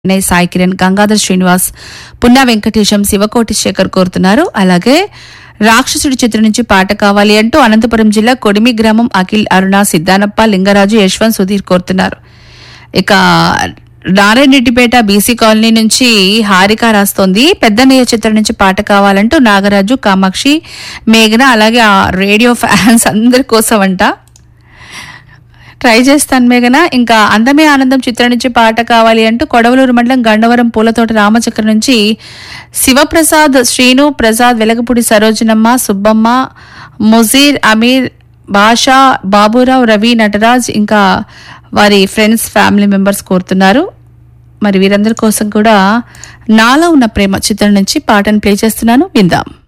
వినయ్ సాయి కిరణ్ గంగాధర్ శ్రీనివాస్ పున్నా వెంకటేశం శివకోటి శేఖర్ కోరుతున్నారు అలాగే రాక్షసుడి చిత్రం నుంచి పాట కావాలి అంటూ అనంతపురం జిల్లా కొడిమి గ్రామం అఖిల్ అరుణ సిద్ధానప్ప లింగరాజు యశ్వంత్ సుధీర్ కోరుతున్నారు ఇక నారాయణరెడ్డిపేట బీసీ కాలనీ నుంచి హారిక రాస్తోంది పెద్దన్నయ్య చిత్రం నుంచి పాట కావాలంటూ నాగరాజు కామాక్షి మేఘన అలాగే ఆ రేడియో ఫ్యాన్స్ అందరి కోసం అంట ట్రై చేస్తాను మేఘన ఇంకా అందమే ఆనందం చిత్రం నుంచి పాట కావాలి అంటూ కొడవలూరు మండలం గండవరం పూలతోట రామచక్ర నుంచి శివప్రసాద్ శ్రీను ప్రసాద్ వెలగపూడి సరోజనమ్మ సుబ్బమ్మ ముజీర్ అమీర్ భాషా బాబురావు రవి నటరాజ్ ఇంకా వారి ఫ్రెండ్స్ ఫ్యామిలీ మెంబర్స్ కోరుతున్నారు మరి వీరందరి కోసం కూడా నాలో ఉన్న ప్రేమ చిత్రం నుంచి పాటను ప్లే చేస్తున్నాను విందాం